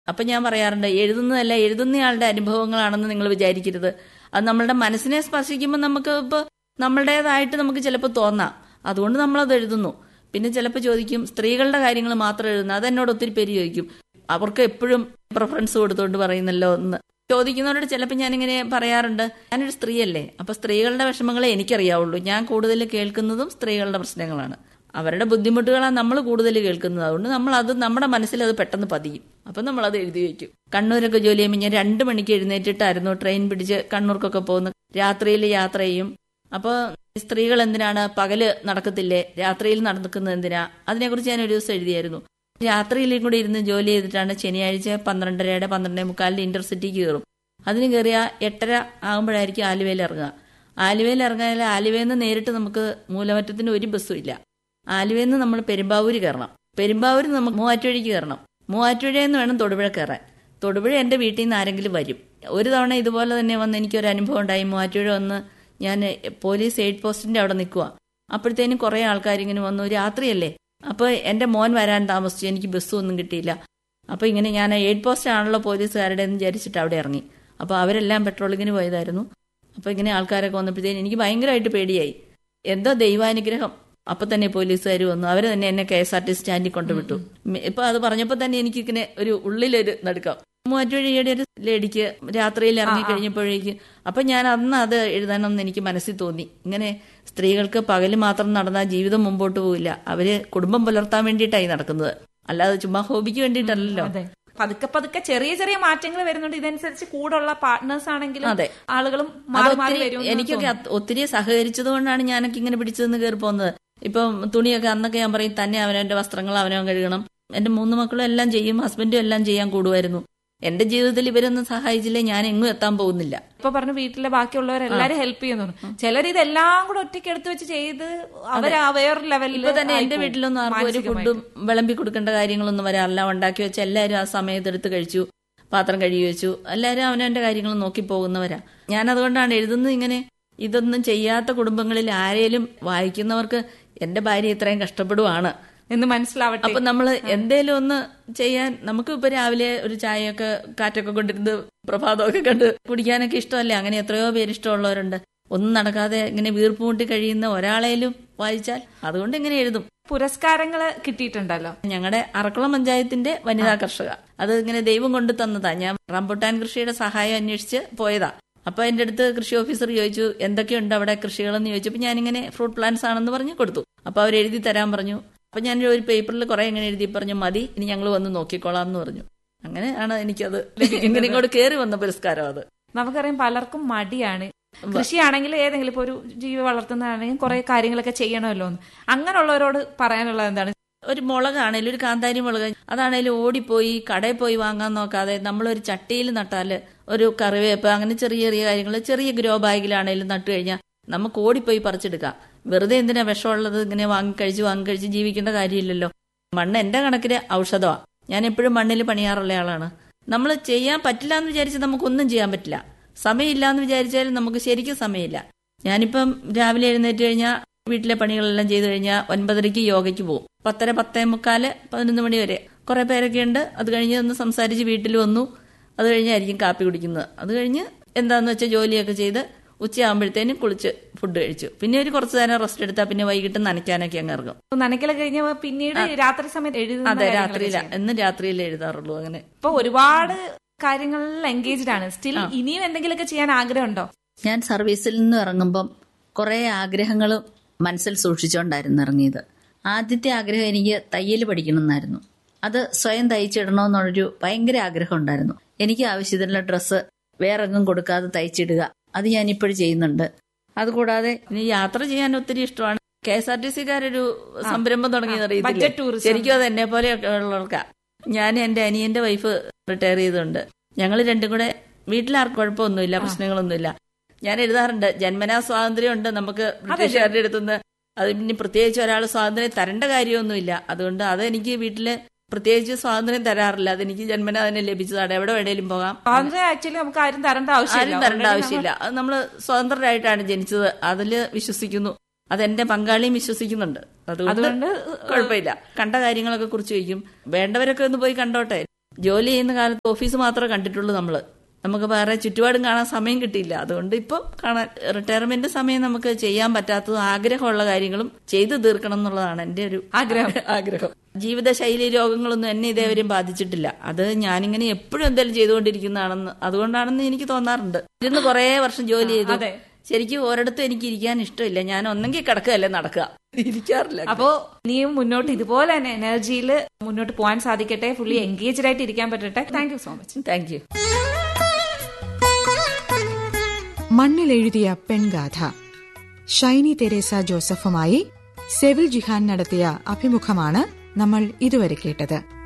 അപ്പൊ ഞാൻ പറയാറുണ്ട് എഴുതുന്നതല്ല എഴുതുന്നയാളുടെ അനുഭവങ്ങളാണെന്ന് നിങ്ങൾ വിചാരിക്കരുത് അത് നമ്മളുടെ മനസ്സിനെ സ്പർശിക്കുമ്പോൾ നമുക്ക് ഇപ്പോൾ നമ്മളുടേതായിട്ട് നമുക്ക് ചിലപ്പോൾ തോന്നാം അതുകൊണ്ട് നമ്മളത് എഴുതുന്നു പിന്നെ ചിലപ്പോൾ ചോദിക്കും സ്ത്രീകളുടെ കാര്യങ്ങൾ മാത്രം എഴുതുന്നു അത് എന്നോട് ഒത്തിരി പേര് ചോദിക്കും അവർക്ക് എപ്പോഴും പ്രിഫറൻസ് കൊടുത്തുകൊണ്ട് പറയുന്നല്ലോ എന്ന് ചോദിക്കുന്നവരോട് ചിലപ്പോൾ ഞാനിങ്ങനെ പറയാറുണ്ട് ഞാനൊരു സ്ത്രീയല്ലേ അപ്പൊ സ്ത്രീകളുടെ വിഷമങ്ങളെ എനിക്കറിയാവുള്ളൂ ഞാൻ കൂടുതൽ കേൾക്കുന്നതും സ്ത്രീകളുടെ പ്രശ്നങ്ങളാണ് അവരുടെ ബുദ്ധിമുട്ടുകളാണ് നമ്മൾ കൂടുതൽ കേൾക്കുന്നത് അതുകൊണ്ട് നമ്മൾ അത് നമ്മുടെ മനസ്സിൽ അത് പെട്ടെന്ന് പതിയും അപ്പൊ നമ്മൾ അത് എഴുതി വെക്കും കണ്ണൂരൊക്കെ ജോലി ചെയ്യുമ്പോൾ ഞാൻ രണ്ട് മണിക്ക് എഴുന്നേറ്റിട്ടായിരുന്നു ട്രെയിൻ പിടിച്ച് കണ്ണൂർക്കൊക്കെ പോകുന്നത് രാത്രിയിൽ യാത്ര ചെയ്യും അപ്പോൾ സ്ത്രീകൾ എന്തിനാണ് പകല് നടക്കത്തില്ലേ രാത്രിയിൽ നടക്കുന്നത് എന്തിനാ അതിനെക്കുറിച്ച് ഞാൻ ഒരു ദിവസം എഴുതിയായിരുന്നു രാത്രിയിലും കൂടി ഇരുന്ന് ജോലി ചെയ്തിട്ടാണ് ശനിയാഴ്ച പന്ത്രണ്ടരയുടെ പന്ത്രണ്ടേ മുക്കാലിന് ഇന്റർസിറ്റിക്ക് കയറും അതിന് കയറിയ എട്ടര ആകുമ്പോഴായിരിക്കും ആലുവയിൽ ഇറങ്ങുക ആലുവയിൽ ഇറങ്ങിയാൽ ആലുവയിൽ നിന്ന് നേരിട്ട് നമുക്ക് മൂലമറ്റത്തിന് ഒരു ബസ്സും ഇല്ല ആലുവയിൽ നിന്ന് നമ്മൾ പെരുമ്പാവൂര് കയറണം പെരുമ്പാവൂര് നമുക്ക് മൂവാറ്റുവഴിക്ക് കയറണം മൂവാറ്റുപുഴയിൽ നിന്ന് വേണം തൊടുപുഴ കയറാൻ തൊടുപുഴ എൻ്റെ വീട്ടിൽ നിന്ന് ആരെങ്കിലും വരും ഒരു തവണ ഇതുപോലെ തന്നെ വന്ന് എനിക്കൊരു അനുഭവം ഉണ്ടായി മൂവാറ്റുപുഴ വന്ന് ഞാൻ പോലീസ് എയ്ഡ് പോസ്റ്റിന്റെ അവിടെ നിൽക്കുക അപ്പോഴത്തേനും കുറേ ആൾക്കാർ ഇങ്ങനെ വന്നു രാത്രിയല്ലേ അപ്പോൾ എൻ്റെ മോൻ വരാൻ താമസിച്ചു എനിക്ക് ബസ്സും ഒന്നും കിട്ടിയില്ല അപ്പോൾ ഇങ്ങനെ ഞാൻ എയ്ഡ് പോസ്റ്റ് ആണല്ലോ പോലീസുകാരുടെ എന്ന് വിചാരിച്ചിട്ട് അവിടെ ഇറങ്ങി അപ്പോൾ അവരെല്ലാം പെട്രോളിങ്ങിന് പോയതായിരുന്നു അപ്പോൾ ഇങ്ങനെ ആൾക്കാരൊക്കെ വന്നപ്പോഴത്തേനും എനിക്ക് ഭയങ്കരമായിട്ട് പേടിയായി എന്തോ ദൈവാനുഗ്രഹം അപ്പൊ തന്നെ പോലീസുകാർ വന്നു അവര് തന്നെ എന്നെ കെ എസ് ആർ ടി സ്റ്റാൻഡിൽ കൊണ്ടുവിട്ടു ഇപ്പൊ അത് പറഞ്ഞപ്പോ തന്നെ എനിക്ക് ഇങ്ങനെ ഒരു ഉള്ളിലൊരു നടുക്കം മൂവാറ്റുവഴിയുടെ ഒരു ലേഡിക്ക് രാത്രിയിൽ ഇറങ്ങി കഴിഞ്ഞപ്പോഴേക്ക് അപ്പൊ ഞാൻ അന്ന് അത് എഴുതണമെന്ന് എനിക്ക് മനസ്സിൽ തോന്നി ഇങ്ങനെ സ്ത്രീകൾക്ക് പകല് മാത്രം നടന്നാൽ ജീവിതം മുമ്പോട്ട് പോവില്ല അവര് കുടുംബം പുലർത്താൻ വേണ്ടിയിട്ടായി നടക്കുന്നത് അല്ലാതെ ചുമ്മാ ഹോബിക്ക് വേണ്ടിയിട്ടല്ലല്ലോ അതെ പതുക്കെ പതുക്കെ ചെറിയ ചെറിയ മാറ്റങ്ങൾ വരുന്നുണ്ട് ഇതനുസരിച്ച് കൂടെയുള്ള പാർട്ട്നേഴ്സ് ആണെങ്കിലും അതെ. ആളുകളും മാറി മാറി അതൊത്തിരി വരും എനിക്കൊക്കെ അത് ഒത്തിരി സഹകരിച്ചത് കൊണ്ടാണ് ഞാനൊക്കെ ഇങ്ങനെ പിടിച്ചു കയറി പോകുന്നത് ഇപ്പം തുണിയൊക്കെ അന്നൊക്കെ ഞാൻ പറയും തന്നെ അവനവന്റെ വസ്ത്രങ്ങൾ അവനവൻ കഴുകണം എന്റെ മൂന്ന് മക്കളും എല്ലാം ചെയ്യും ഹസ്ബൻഡും എല്ലാം ചെയ്യാൻ കൂടുമായിരുന്നു എന്റെ ജീവിതത്തിൽ ഇവരൊന്നും സഹായിച്ചില്ലേ ഞാൻ എങ്ങും എത്താൻ പോകുന്നില്ല ഇപ്പൊ പറഞ്ഞു വീട്ടിലെ ബാക്കിയുള്ളവരെല്ലാരും ഹെൽപ്പ് ചെയ്യുന്നു ചിലർ ഇതെല്ലാം കൂടെ ഒറ്റയ്ക്ക് എടുത്തു വെച്ച് ചെയ്ത് അവർ ആ വേറൊരു ലെവലിൽ ഇപ്പൊ തന്നെ എന്റെ വീട്ടിലൊന്നും ആർക്കും ഒരു ഫുഡും വിളമ്പി കൊടുക്കേണ്ട കാര്യങ്ങളൊന്നും വരാറില്ല ഉണ്ടാക്കി വെച്ച് എല്ലാവരും ആ സമയത്ത് എടുത്ത് കഴിച്ചു പാത്രം കഴുകി വെച്ചു എല്ലാവരും അവനവന്റെ കാര്യങ്ങൾ നോക്കി പോകുന്നവരാ ഞാൻ അതുകൊണ്ടാണ് എഴുതുന്നത് ഇങ്ങനെ ഇതൊന്നും ചെയ്യാത്ത കുടുംബങ്ങളിൽ ആരേലും വായിക്കുന്നവർക്ക് എന്റെ ഭാര്യ ഇത്രയും കഷ്ടപ്പെടുവാണ് എന്ന് മനസ്സിലാവട്ടെ അപ്പൊ നമ്മൾ എന്തേലും ഒന്ന് ചെയ്യാൻ നമുക്ക് ഇപ്പൊ രാവിലെ ഒരു ചായയൊക്കെ കാറ്റൊക്കെ കൊണ്ടിരുന്ന് പ്രഭാതമൊക്കെ കണ്ട് കുടിക്കാനൊക്കെ ഇഷ്ടമല്ലേ അങ്ങനെ എത്രയോ പേര് ഇഷ്ടമുള്ളവരുണ്ട് ഒന്നും നടക്കാതെ ഇങ്ങനെ വീർപ്പ് മുട്ടി കഴിയുന്ന ഒരാളേലും വായിച്ചാൽ അതുകൊണ്ട് ഇങ്ങനെ എഴുതും പുരസ്കാരങ്ങൾ കിട്ടിയിട്ടുണ്ടല്ലോ ഞങ്ങളുടെ അറക്കുളം പഞ്ചായത്തിന്റെ വനിതാ കർഷക അത് ഇങ്ങനെ ദൈവം കൊണ്ട് തന്നതാ ഞാൻ റംബുട്ടാൻ കൃഷിയുടെ സഹായം അന്വേഷിച്ച് പോയതാ അപ്പൊ എന്റെ അടുത്ത് കൃഷി ഓഫീസർ ചോദിച്ചു എന്തൊക്കെയുണ്ട് അവിടെ കൃഷികളെന്ന് ചോദിച്ചപ്പോൾ ഞാനിങ്ങനെ ഫ്രൂട്ട് പ്ലാന്റ്സ് ആണെന്ന് പറഞ്ഞു കൊടുത്തു അപ്പൊ അവർ എഴുതി തരാൻ പറഞ്ഞു അപ്പൊ ഞാൻ ഒരു പേപ്പറിൽ കുറെ ഇങ്ങനെ എഴുതി പറഞ്ഞു മതി ഇനി ഞങ്ങൾ വന്ന് നോക്കിക്കോളാം എന്ന് പറഞ്ഞു അങ്ങനെയാണ് എനിക്കത് ഇങ്ങനെ ഇങ്ങോട്ട് കയറി വന്ന പുരസ്കാരം അത് നമുക്കറിയാം പലർക്കും മടിയാണ് കൃഷിയാണെങ്കിൽ ഏതെങ്കിലും ഇപ്പൊ ഒരു ജീവി വളർത്തുന്നതാണെങ്കിൽ കുറെ കാര്യങ്ങളൊക്കെ ചെയ്യണമല്ലോ എന്ന് അങ്ങനെയുള്ളവരോട് പറയാനുള്ളത് എന്താണ് ഒരു മുളകാണേലും ഒരു കാന്താരി മുളക് അതാണേലും ഓടിപ്പോയി കടയിൽ പോയി വാങ്ങാൻ നോക്കാതെ നമ്മളൊരു ചട്ടിയിൽ നട്ടാല് ഒരു കറിവേപ്പ് അങ്ങനെ ചെറിയ ചെറിയ കാര്യങ്ങൾ ചെറിയ ഗ്രോ ബാഗിലാണേലും നട്ടു കഴിഞ്ഞാൽ നമുക്ക് ഓടിപ്പോയി പറിച്ചെടുക്കാം വെറുതെ എന്തിനാ വിഷമുള്ളത് ഇങ്ങനെ വാങ്ങിക്കഴിച്ച് വാങ്ങിക്കഴിച്ച് ജീവിക്കേണ്ട കാര്യമില്ലല്ലോ മണ്ണ് എന്റെ കണക്കിന് ഔഷധമാണ് ഞാൻ എപ്പോഴും മണ്ണിൽ പണിയാറുള്ള ആളാണ് നമ്മൾ ചെയ്യാൻ പറ്റില്ല എന്ന് വിചാരിച്ച് നമുക്കൊന്നും ചെയ്യാൻ പറ്റില്ല സമയമില്ല എന്ന് വിചാരിച്ചാലും നമുക്ക് ശരിക്കും സമയമില്ല ഞാനിപ്പം രാവിലെ എഴുന്നേറ്റ് കഴിഞ്ഞാൽ വീട്ടിലെ പണികളെല്ലാം ചെയ്തു കഴിഞ്ഞാൽ ഒൻപതരയ്ക്ക് യോഗയ്ക്ക് പോകും പത്തര പത്തേ മുക്കാല് പതിനൊന്ന് മണി വരെ കുറെ പേരൊക്കെ ഉണ്ട് അത് കഴിഞ്ഞ് ഒന്ന് സംസാരിച്ച് വീട്ടിൽ വന്നു അത് കഴിഞ്ഞായിരിക്കും കാപ്പി കുടിക്കുന്നത് അത് കഴിഞ്ഞ് എന്താന്ന് വെച്ചാൽ ജോലിയൊക്കെ ചെയ്ത് ഉച്ചയാകുമ്പോഴത്തേനും കുളിച്ച് ഫുഡ് കഴിച്ചു പിന്നെ ഒരു കുറച്ച് നേരം റെസ്റ്റ് എടുത്താൽ പിന്നെ വൈകിട്ട് നനയ്ക്കാനൊക്കെ അങ്ങ് ഇറങ്ങും നനയ്ക്കല കഴിഞ്ഞ പിന്നീട് രാത്രി സമയത്ത് എഴുതുന്ന അതെ കാര്യങ്ങളൊക്കെ രാത്രിയില ചെയ്യണം. എന്നും രാത്രിയിലേ എഴുതാറുള്ളൂ അങ്ങനെ ഇപ്പൊ ഒരുപാട് കാര്യങ്ങളിൽ എൻഗേജ്ഡ് ആണ് സ്റ്റിൽ ഇനിയും എന്തെങ്കിലുമൊക്കെ ചെയ്യാൻ ആഗ്രഹമുണ്ടോ ഞാൻ സർവീസിൽ നിന്ന് ഇറങ്ങുമ്പം കുറെ ആഗ്രഹങ്ങളും മനസ്സിൽ സൂക്ഷിച്ചുകൊണ്ടായിരുന്നു ഇറങ്ങിയത് ആദ്യത്തെ ആഗ്രഹം എനിക്ക് തയ്യൽ പഠിക്കണമെന്നായിരുന്നു അത് സ്വയം തയ്ച്ചിടണമെന്നുള്ളൊരു ഭയങ്കര ആഗ്രഹം ഉണ്ടായിരുന്നു എനിക്ക് ആവശ്യത്തിനുള്ള ഡ്രസ്സ് വേറെ എങ്ങും കൊടുക്കാതെ തയ്ച്ചിടുക അത് ഞാൻ ഇപ്പോഴും ചെയ്യുന്നുണ്ട് അതുകൂടാതെ ഇനി യാത്ര ചെയ്യാൻ ഒത്തിരി ഇഷ്ടമാണ് കെ എസ് ആർ ടി സിക്കാരൊരു സംരംഭം തുടങ്ങിയത് Budget അറിയത്തില്ലേ tourism. ശരിക്കും അത് എന്നെ പോലെ ഉള്ളവർക്കാ ഞാൻ എന്റെ അനിയന്റെ വൈഫ് റിട്ടയർ ചെയ്തിട്ടുണ്ട് ഞങ്ങൾ രണ്ടും കൂടെ വീട്ടിലാർക്കും കുഴപ്പമൊന്നുമില്ല പ്രശ്നങ്ങളൊന്നുമില്ല ഞാൻ എഴുതാറുണ്ട് ജന്മനാ സ്വാതന്ത്ര്യം ഉണ്ട് നമുക്ക് ബ്രിട്ടീഷുകാരുടെ അടുത്തുനിന്ന് അത് പിന്നെ പ്രത്യേകിച്ച് ഒരാൾ സ്വാതന്ത്ര്യം തരേണ്ട കാര്യമൊന്നുമില്ല അതുകൊണ്ട് അതെനിക്ക് വീട്ടില് പ്രത്യേകിച്ച് സ്വാതന്ത്ര്യം തരാറില്ല അതെനിക്ക് ജന്മനാ തന്നെ ലഭിച്ചതാണ് എവിടെ വേണേലും പോകാം സ്വാതന്ത്ര്യം ആക്ച്വലി നമുക്ക് ആരും തരേണ്ട ആവശ്യമില്ല ആരും തരേണ്ട Already ആവശ്യമില്ല അത് നമ്മൾ സ്വതന്ത്രരായിട്ടാണ് ജനിച്ചത് അതിൽ വിശ്വസിക്കുന്നു അതെന്റെ പങ്കാളിയും വിശ്വസിക്കുന്നുണ്ട് അതുകൊണ്ട് അതുകൊണ്ട് കുഴപ്പമില്ല കണ്ട കാര്യങ്ങളൊക്കെ കുറിച്ച് വയ്ക്കും വേണ്ടവരൊക്കെ ഒന്ന് പോയി കണ്ടോട്ടെ ജോലി ചെയ്യുന്ന കാലത്ത് ഓഫീസ് മാത്രമേ കണ്ടിട്ടുള്ളൂ നമ്മള് നമുക്ക് വേറെ ചുറ്റുപാടും കാണാൻ സമയം കിട്ടിയില്ല അതുകൊണ്ട് ഇപ്പം കാണാൻ റിട്ടയർമെന്റ് സമയം നമുക്ക് ചെയ്യാൻ പറ്റാത്തതും ആഗ്രഹമുള്ള കാര്യങ്ങളും ചെയ്തു തീർക്കണം എന്നുള്ളതാണ് എന്റെ ഒരു ആഗ്രഹം. ആഗ്രഹം ജീവിതശൈലി രോഗങ്ങളൊന്നും എന്നെ ഇതേവരെയും ബാധിച്ചിട്ടില്ല അത് ഞാനിങ്ങനെ എപ്പോഴും എന്തെങ്കിലും ചെയ്തുകൊണ്ടിരിക്കുന്നതാണെന്ന് അതുകൊണ്ടാണെന്ന് എനിക്ക് തോന്നാറുണ്ട് ഇരുന്ന് കുറേ വർഷം ജോലി ചെയ്തു അതെ. ശരിക്കും ഒരിടത്തും എനിക്ക് ഇരിക്കാൻ ഇഷ്ടമില്ല ഞാൻ ഒന്നെങ്കിൽ കിടക്കുകയല്ലേ നടക്കുക ഇരിക്കാറില്ല അപ്പോ നീയും മുന്നോട്ട് ഇതുപോലെ തന്നെ എനർജിയിൽ മുന്നോട്ട് പോകാൻ സാധിക്കട്ടെ ഫുള്ളി എൻഗേജ്ഡ് ആയിട്ട് ഇരിക്കാൻ പറ്റട്ടെ thank you so much thank you മണ്ണിലെഴുതിയ പെൺഗാഥ ഷൈനി തെരേസ ജോസഫുമായി സെവിൽ ജിഹാൻ നടത്തിയ അഭിമുഖമാണ് നമ്മൾ ഇതുവരെ കേട്ടത്